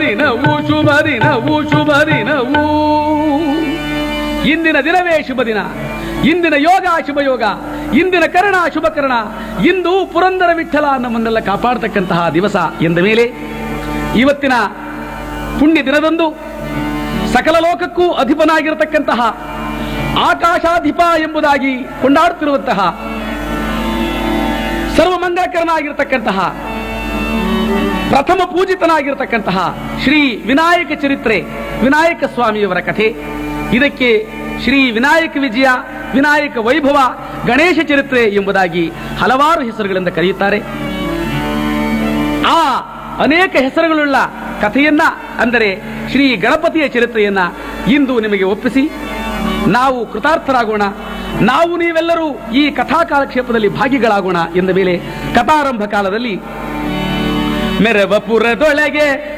ದಿನವು ಶುಭ ದಿನವು ಶುಭ ದಿನವು ಇಂದಿನ ದಿನವೇ ಶುಭ ದಿನ ಇಂದಿನ ಯೋಗ ಶುಭ ಯೋಗ ಇಂದಿನ ಕರ್ಣ ಶುಭ ಕರ್ಣ ಇಂದು ಪುರಂದರ ವಿಠಲ ನಮ್ಮನ್ನೆಲ್ಲ ಕಾಪಾಡತಕ್ಕಂತಹ ದಿವಸ ಎಂದ ಮೇಲೆ ಇವತ್ತಿನ ಪುಣ್ಯ ದಿನದಂದು ಸಕಲ ಲೋಕಕ್ಕೂ ಅಧಿಪನಾಗಿರತಕ್ಕಂತಹ ಆಕಾಶಾಧಿಪ ಎಂಬುದಾಗಿ ಕೊಂಡಾಡುತ್ತಿರುವಂತಹ ಸರ್ವಮಂಗಳಕರನಾಗಿರತಕ್ಕಂತಹ ಪ್ರಥಮ ಪೂಜಿತನಾಗಿರತಕ್ಕಂತಹ ಶ್ರೀ ವಿನಾಯಕ ಚರಿತ್ರೆ ವಿನಾಯಕ ಸ್ವಾಮಿಯವರ ಕಥೆ ಇದಕ್ಕೆ ಶ್ರೀ ವಿನಾಯಕ ವಿಜಯ ವಿನಾಯಕ ವೈಭವ ಗಣೇಶ ಚರಿತ್ರೆ ಎಂಬುದಾಗಿ ಹಲವಾರು ಹೆಸರುಗಳಿಂದ ಕರೆಯುತ್ತಾರೆ ಆ ಅನೇಕ ಹೆಸರುಗಳುಳ್ಳ ಕಥೆಯನ್ನ ಅಂದರೆ ಶ್ರೀ ಗಣಪತಿಯ ಚರಿತ್ರೆಯನ್ನ ಇಂದು ನಿಮಗೆ ಒಪ್ಪಿಸಿ ನಾವು ಕೃತಾರ್ಥರಾಗೋಣ ನಾವು ನೀವೆಲ್ಲರೂ ಈ ಕಥಾ ಕಾಲಕ್ಷೇಪದಲ್ಲಿ ಭಾಗಿಗಳಾಗೋಣ ಎಂದ ಮೇಲೆ ಕಥಾರಂಭ ಕಾಲದಲ್ಲಿ ಮೆರವಪುರದೊಳಗೆ